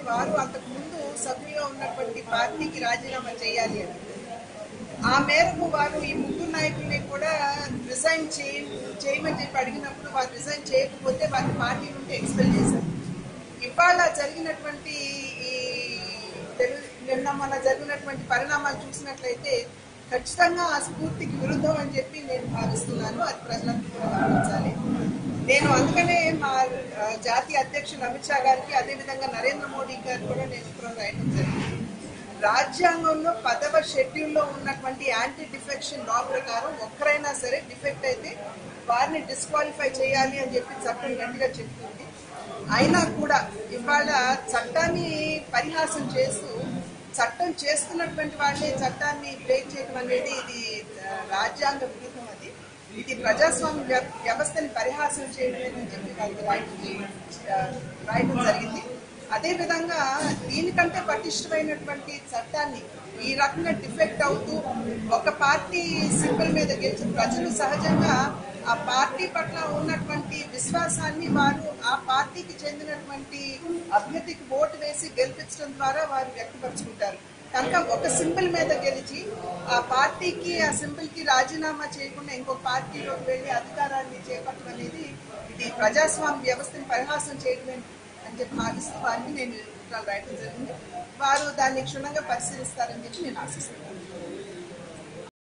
వారు అంతకు ముందు సభ్యులుగా ఉన్నటువంటి పార్టీకి రాజీనామా చేయాలి అని ఆ మేరకు వారు ఈ ముగ్గురు నాయకుల్ని కూడా రిజైన్ చేయ చేయమని చెప్పి అడిగినప్పుడు వారు రిజైన్ చేయకపోతే వారిని పార్టీ నుండి ఎక్స్పెల్ చేశారు ఇవాళ జరిగినటువంటి ఈ తెలు నిన్న మొన్న జరిగినటువంటి పరిణామాలు చూసినట్లయితే ఖచ్చితంగా ఆ స్ఫూర్తికి విరుద్ధం అని చెప్పి నేను భావిస్తున్నాను అది ప్రజలందరూ కూడా గమనించాలి నేను అందుకనే మా ఆ, జాతీయ అధ్యక్షులు అమిత్ షా గారికి అదేవిధంగా నరేంద్ర మోడీ గారికి కూడా నేను ఉత్తరం రాయడం జరిగింది రాజ్యాంగంలో పదవ షెడ్యూల్లో ఉన్నటువంటి యాంటీ డిఫెక్షన్ లా ప్రకారం ఒక్కరైనా సరే డిఫెక్ట్ అయితే వారిని డిస్క్వాలిఫై చేయాలి అని చెప్పి చట్టం గట్టిగా చెప్తుంది అయినా కూడా ఇవాళ చట్టాన్ని పరిహాసం చేస్తూ చట్టం చేస్తున్నటువంటి వాళ్ళే చట్టాన్ని బ్రేక్ చేయడం అనేది ఇది ఆ, రాజ్యాంగ విరుద్ధం అది ఇది ప్రజాస్వామ్య వ్య- వ్యవస్థని పరిహాసం చేయడమేనని చెప్పి వాళ్ళకి రాయటం చేయ- ఆ, రాయటం జరిగింది అదే విధంగా దీనికంటే పటిష్టమైనటువంటి చట్టాన్ని ఈ రకంగా డిఫెక్ట్ అవుతూ ఒక పార్టీ సింబల్ మీద గెలిచి ప్రజలు సహజంగా ఆ పార్టీ పట్ల ఉన్నటువంటి విశ్వాసాన్ని వారు ఆ పార్టీకి చెందినటువంటి అభ్యర్థికి ఓటు వేసి గెలిపించడం ద్వారా వారు వ్యక్తపరుచుకుంటారు కనుక ఒక సింబల్ మీద గెలిచి ఆ పార్టీకి ఆ సింబల్ కి రాజీనామా చేయకుండా ఇంకో పార్టీలోకి వెళ్ళి అధికారాన్ని చేపట్టడం అనేది ఇది ప్రజాస్వామ్య వ్యవస్థని పరిహాసం చేయడమే అని చెప్పి భావిస్తూ వారికి నేను ఉత్తరాలు రాయడం జరిగింది వారు దాన్ని క్షుణ్ణంగా పరిశీలిస్తారని చెప్పి నేను ఆశిస్తున్నాను